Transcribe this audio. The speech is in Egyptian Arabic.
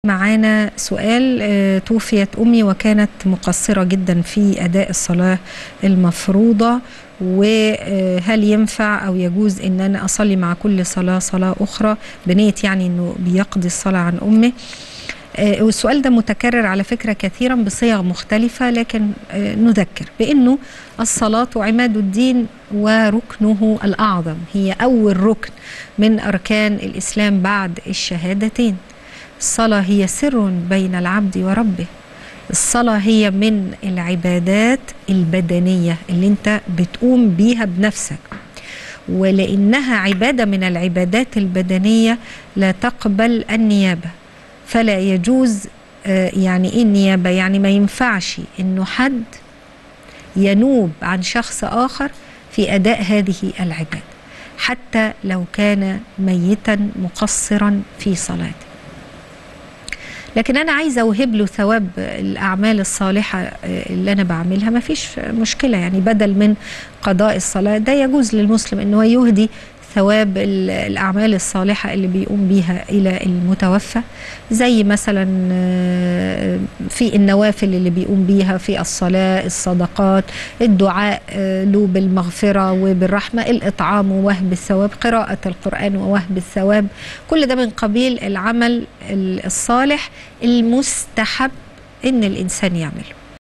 معانا سؤال آه، توفيت أمي وكانت مقصرة جدا في أداء الصلاة المفروضة وهل ينفع أو يجوز أن أنا أصلي مع كل صلاة صلاة أخرى بنية يعني أنه بيقضي الصلاة عن أمه آه، والسؤال ده متكرر على فكرة كثيرا بصيغ مختلفة لكن آه، نذكر بأنه الصلاة عماد الدين وركنه الأعظم هي أول ركن من أركان الإسلام بعد الشهادتين الصلاة هي سر بين العبد وربه الصلاة هي من العبادات البدنية اللي انت بتقوم بيها بنفسك ولأنها عبادة من العبادات البدنية لا تقبل النيابة فلا يجوز آه، يعني ايه النيابة يعني ما ينفعش انه حد ينوب عن شخص آخر في أداء هذه العبادة حتى لو كان ميتا مقصرا في صلاته لكن انا عايزه اوهب له ثواب الاعمال الصالحه اللي انا بعملها ما فيش مشكله يعني بدل من قضاء الصلاه ده يجوز للمسلم ان هو يهدي ثواب ال- الأعمال الصالحة اللي بيقوم بيها إلى المتوفى زي مثلا آه، في النوافل اللي بيقوم بيها في الصلاة الصدقات الدعاء آه، له بالمغفرة وبالرحمة الإطعام ووهب الثواب قراءة القرآن ووهب الثواب كل ده من قبيل العمل ال- الصالح المستحب إن الإنسان يعمله